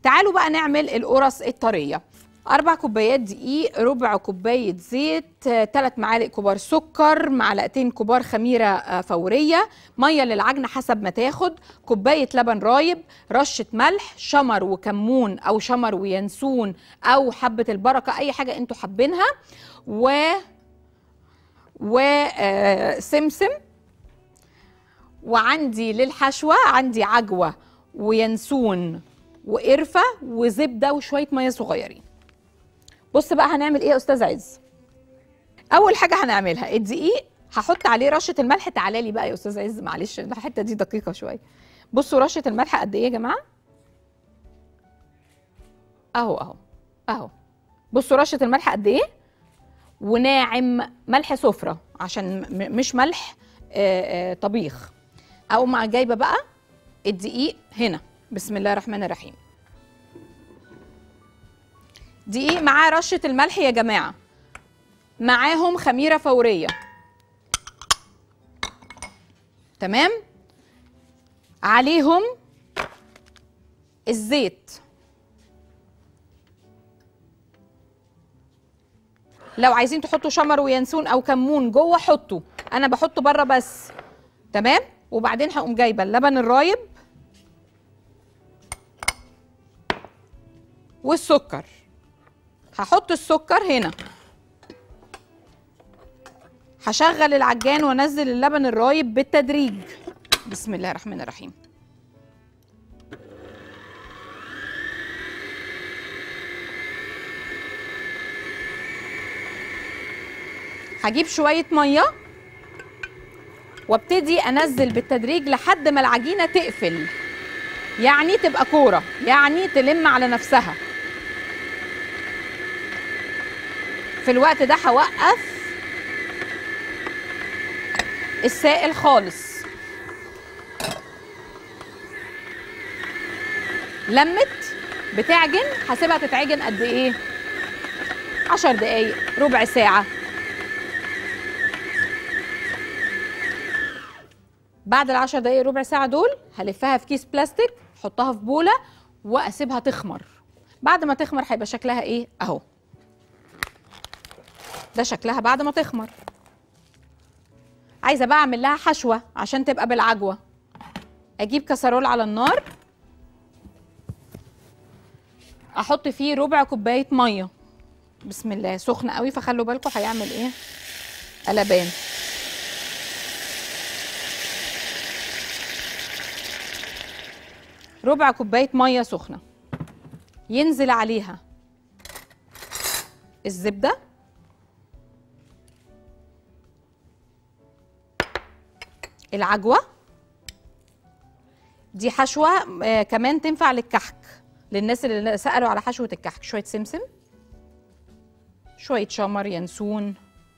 تعالوا بقى نعمل القرص الطريه أربع كوبايات دقيق ربع كوباية زيت ثلاث معالق كبار سكر معلقتين كبار خميرة آه، فورية مية للعجن حسب ما تاخد كوباية لبن رايب رشة ملح شمر وكمون أو شمر وينسون أو حبة البركة أي حاجة أنتوا حابينها و وسمسم وعندي للحشوة عندي عجوة وينسون وقرفة وزبدة وشوية مية صغيرين بص بقى هنعمل ايه يا استاذ عز اول حاجه هنعملها الدقيق هحط عليه رشه الملح تعالى لي بقى يا استاذ عز معلش الحته دي دقيقه شويه بصوا رشه الملح قد ايه يا جماعه اهو اهو اهو بصوا رشه الملح قد ايه وناعم ملح سفره عشان م- مش ملح آه، آه، طبيخ او مع جايبه بقى الدقيق هنا بسم الله الرحمن الرحيم دقيق معاه رشة الملح يا جماعة معاهم خميرة فورية تمام عليهم الزيت لو عايزين تحطوا شمر وينسون او كمون جوه حطوا انا بحطه بره بس تمام وبعدين هقوم جايبه اللبن الرايب والسكر هحط السكر هنا هشغل العجان وانزل اللبن الرايب بالتدريج بسم الله الرحمن الرحيم هجيب شوية مية وابتدي انزل بالتدريج لحد ما العجينة تقفل يعني تبقى كورة يعني تلم على نفسها في الوقت ده هوقف السائل خالص لمت بتعجن هسيبها تتعجن قد ايه عشر دقايق ربع ساعة بعد العشر دقايق ربع ساعة دول هلفها في كيس بلاستيك احطها في بولة واسيبها تخمر بعد ما تخمر هيبقى شكلها ايه اهو ده شكلها بعد ما تخمر عايزه بقى اعمل لها حشوه عشان تبقى بالعجوه اجيب كسرول على النار احط فيه ربع كوبايه ميه بسم الله سخن قوي فخلوا بالكم هيعمل ايه قلبان ربع كوبايه ميه سخنه ينزل عليها الزبده العجوه دي حشوه آه كمان تنفع للكحك للناس اللي سالوا على حشوه الكحك شويه سمسم شويه شمر ينسون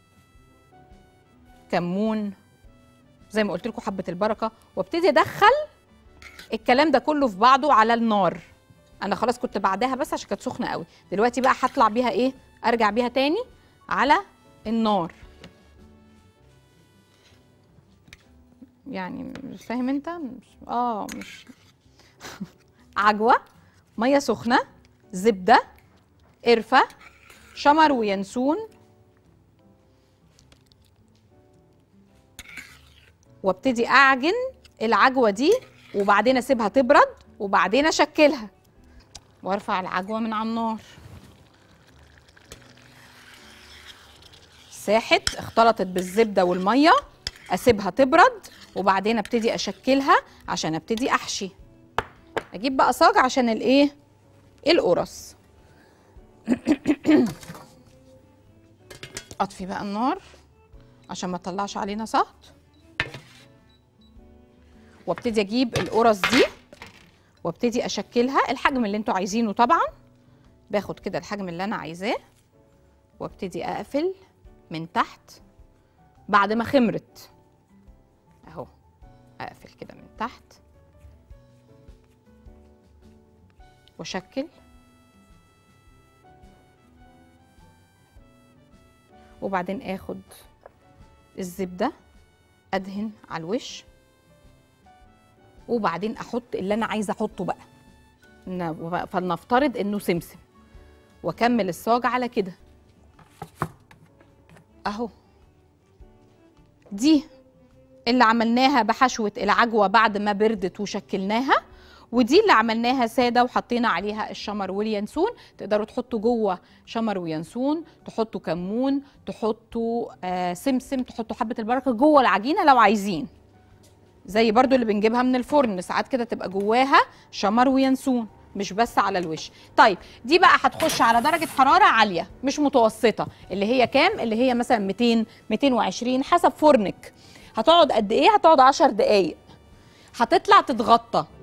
كمون زي ما قلت لكم حبه البركه وابتدي ادخل الكلام ده كله في بعضه على النار انا خلاص كنت بعدها بس عشان كانت سخنه قوي دلوقتي بقى هطلع بيها ايه ارجع بيها تاني على النار يعني مش فاهم انت مش اه مش عجوه ميه سخنه زبده قرفه شمر وينسون وابتدي اعجن العجوه دي وبعدين اسيبها تبرد وبعدين اشكلها وارفع العجوه من على النار ساحت اختلطت بالزبده والميه اسيبها تبرد وبعدين ابتدي اشكلها عشان ابتدي احشي اجيب بقى صاج عشان الايه القرص اطفي بقى النار عشان ما تطلعش علينا سهط وابتدي اجيب القرص دي وابتدي اشكلها الحجم اللي انتوا عايزينه طبعا باخد كده الحجم اللي انا عايزاه وابتدي اقفل من تحت بعد ما خمرت اهو اقفل كده من تحت واشكل وبعدين اخد الزبده ادهن على الوش وبعدين احط اللي انا عايزه احطه بقى ن- فلنفترض انه سمسم واكمل الصاج على كده اهو دي اللي عملناها بحشوة العجوة بعد ما بردت وشكلناها ودي اللي عملناها سادة وحطينا عليها الشمر واليانسون تقدروا تحطوا جوه شمر ويانسون تحطوا كمون تحطوا آه سمسم تحطوا حبة البركة جوه العجينة لو عايزين زي برضو اللي بنجيبها من الفرن ساعات كده تبقى جواها شمر وينسون مش بس على الوش طيب دي بقى هتخش على درجة حرارة عالية مش متوسطة اللي هي كام اللي هي مثلا 200 220 حسب فرنك هتقعد قد ايه هتقعد 10 دقايق هتطلع تتغطى